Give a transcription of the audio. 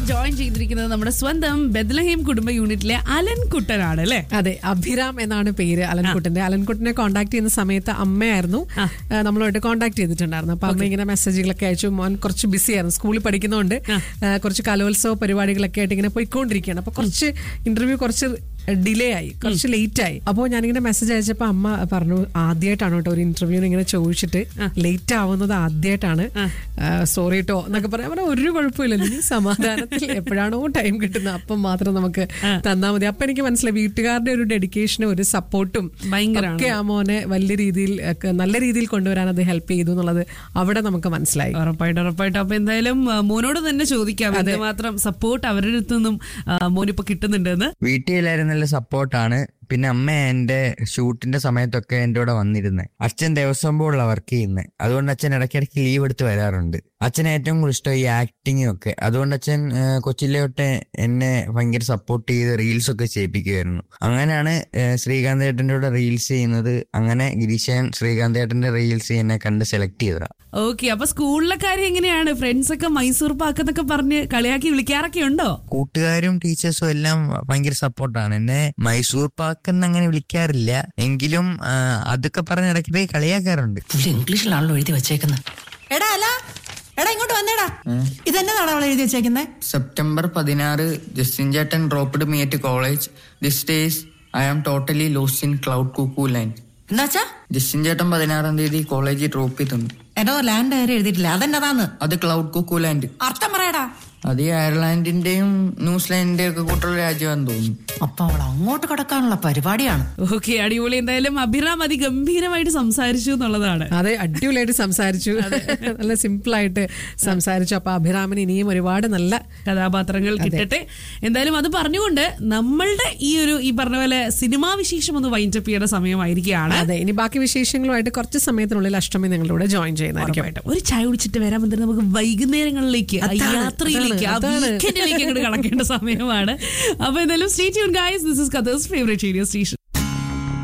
Join ചെയ്തിരിക്കുന്നത് നമ്മുടെ സ്വന്തം ബെദ്ലഹീം കുടുംബ യൂണിറ്റിലെ അലൻ കുട്ടനാണ് അല്ലേ അതെ അഭിരാം എന്നാണ് പേര് അലൻകുട്ടിന്റെ അലൻകുട്ടിനെ കോൺടാക്ട് ചെയ്യുന്ന സമയത്ത് അമ്മയായിരുന്നു ആ, നമ്മളായിട്ട് കോൺടാക്ട് ചെയ്തിട്ടുണ്ടായിരുന്നു അപ്പൊ അമ്മ ഇങ്ങനെ മെസ്സേജുകളൊക്കെ അയച്ചു മോൻ കുറച്ച് ബിസി ആയിരുന്നു സ്കൂളിൽ പഠിക്കുന്നതുകൊണ്ട് ആ, കുറച്ച് കലോത്സവ പരിപാടികളൊക്കെ ആയിട്ട് ഇങ്ങനെ പോയിക്കൊണ്ടിരിക്കുകയാണ് അപ്പൊ കുറച്ച് ഇന്റർവ്യൂ കുറച്ച് ഡിലേ ആയി കുറച്ച് ലേറ്റ് ആയി അപ്പോൾ ഞാനിങ്ങനെ മെസ്സേജ് അയച്ചപ്പോൾ അമ്മ പറഞ്ഞു ആദ്യമായിട്ടാണ് കേട്ടോ ഒരു ഇന്റർവ്യൂവിന് ഇങ്ങനെ ചോദിച്ചിട്ട് ലേറ്റ് ആവുന്നത് ആദ്യമായിട്ടാണ് സോറി കേട്ടോ എന്നൊക്കെ പറയാൻ പറഞ്ഞാൽ ഒരു കുഴപ്പമില്ലല്ലോ നീ സമാധാനത്തിൽ എപ്പോഴാണോ ടൈം കിട്ടുന്നത് അപ്പം മാത്രം നമുക്ക് തന്നാൽ മതി അപ്പൊ എനിക്ക് മനസ്സിലായി വീട്ടുകാരുടെ ഒരു ഡെഡിക്കേഷനും ഒരു സപ്പോർട്ടും ഭയങ്കരാണ്. ഒക്കെ ആ മോനെ വലിയ രീതിയിൽ ഒക്കെ നല്ല രീതിയിൽ കൊണ്ടുവരാൻ അത് ഹെൽപ്പ് ചെയ്തു എന്നുള്ളത് അവിടെ നമുക്ക് മനസ്സിലായി ഉറപ്പായിട്ടും ഉറപ്പായിട്ടും അപ്പൊ എന്തായാലും ആ, മോനോട് തന്നെ ചോദിക്കാം എന്തുമാത്രം സപ്പോർട്ട് അവരുടെ അടുത്ത് നിന്നും ആ, മോനിപ്പോ കിട്ടുന്നുണ്ടെന്ന് വീട്ടിൽ എല്ലാവരും നല്ല സപ്പോർട്ടാണ് പിന്നെ അമ്മ എന്റെ ഷൂട്ടിന്റെ സമയത്തൊക്കെ എന്റെ കൂടെ വന്നിരുന്നത് അച്ഛൻ ദേവസ്വം ബോർഡിലാണ് വർക്ക് ചെയ്യുന്നത് അതുകൊണ്ട് അച്ഛൻ ഇടയ്ക്കിടയ്ക്ക് ലീവ് എടുത്ത് വരാറുണ്ട് അച്ഛന് ഏറ്റവും കൂടുതൽ ഇഷ്ടം ഈ ആക്ടിങ്ങും ഒക്കെ അതുകൊണ്ട് അച്ഛൻ ആ, കൊച്ചിലെ തൊട്ട് എന്നെ ഭയങ്കര സപ്പോർട്ട് ചെയ്ത് റീൽസ് ഒക്കെ ചെയ്യിപ്പിക്കുമായിരുന്നു അങ്ങനെയാണ് ആ, ശ്രീകാന്ത് ഏട്ടൻ്റെ കൂടെ റീൽസ് ചെയ്യുന്നത് അങ്ങനെ ഗിരീശൻ ശ്രീകാന്ത് ഏട്ടന്റെ റീൽസ് എന്നെ കണ്ട് സെലക്ട് ചെയ്തതാണ് ഓക്കെ അപ്പൊ സ്കൂളിലെ കാര്യം എങ്ങനെയാണ് ഫ്രണ്ട്സ് ഒക്കെ മൈസൂർ പാക്കെന്നൊക്കെ പറഞ്ഞ് കളിയാക്കി വിളിക്കാറൊക്കെ ഉണ്ടോ കൂട്ടുകാരും ടീച്ചേഴ്സും എല്ലാം ഭയങ്കര സപ്പോർട്ടാണ് എന്നെ മൈസൂർ പാക്ക് എന്ന് അങ്ങനെ വിളിക്കാറില്ല എങ്കിലും ആ, അതൊക്കെ പറഞ്ഞ് ഇടയ്ക്കിടെ കളിയാക്കാറുണ്ട് പുള്ളി ഇംഗ്ലീഷിലാണല്ലോ എഴുതി വെച്ചേക്കുന്നത് എടാ അല്ല എടാ ഇങ്ങോട്ട് വന്നേടാ ഇതെന്നതാണ് അവൾ എഴുതി വെച്ചേക്കുന്നത് സെപ്റ്റംബർ പതിനാറ് ജസ്റ്റിൻ ചേട്ടൻ dropped me at college this days I am totally lost in cloud cuckoo line എന്താ വെച്ചാ ജസ്റ്റിൻ ചേട്ടൻ പതിനാറാം തീയതി കോളേജിൽ ഡ്രോപ്പ് ചെയ്തു എടോ ലാൻഡ് കാര്യം എഴുതിയിട്ടില്ല അതെന്നതാന്ന് അത് ക്ലൗഡ് കുക്കു ലാൻഡ് അർത്ഥം പറയടാ അത് ഈ അയർലാൻഡിന്റെയും ന്യൂസിലാൻഡിന്റെയും ഒക്കെ കൂട്ടുള്ള രാജ്യമാണെന്ന് തോന്നുന്നു അപ്പൊ അവൾ അങ്ങോട്ട് കടക്കാനുള്ള പരിപാടിയാണ് ഓക്കെ അടിപൊളി എന്തായാലും അഭിറാം അതിഗംഭീരമായിട്ട് സംസാരിച്ചു എന്നുള്ളതാണ് അതെ അടിപൊളിയായിട്ട് സംസാരിച്ചു നല്ല സിമ്പിൾ ആയിട്ട് സംസാരിച്ചു അപ്പൊ അഭിരാമിന് ഇനിയും ഒരുപാട് നല്ല കഥാപാത്രങ്ങൾ കിട്ടട്ടെ എന്തായാലും അത് പറഞ്ഞുകൊണ്ട് നമ്മളുടെ ഈ ഒരു ഈ പറഞ്ഞ പോലെ സിനിമാ വിശേഷം ഒന്ന് വൈൻഡപ്പ് ചെയ്യേണ്ട സമയമായിരിക്കുകയാണ് അതെ ഇനി ബാക്കി വിശേഷങ്ങളുമായിട്ട് കുറച്ച് സമയത്തിനുള്ളിൽ അഷ്ടമി നിങ്ങളുടെ കൂടെ ജോയിൻ ചെയ്യുന്നതായിരിക്കും ഉറപ്പായിട്ടും. ഒരു ചായ കുടിച്ചിട്ട് വരാൻ പറ്റുന്ന നമുക്ക് വൈകുന്നേരങ്ങളിലേക്ക് ആ അതാണ്, യാത്രയിലേക്ക് ആ അതാണ്, അതാണ്. വീക്കെൻഡിലേക്ക് അങ്ങോട്ട് കടക്കേണ്ട സമയമാണ് അപ്പൊ എന്തായാലും stay tune guys this is കഥേഴ്സ് ഫേവറേറ്റ് റേഡിയോ സ്റ്റേഷൻ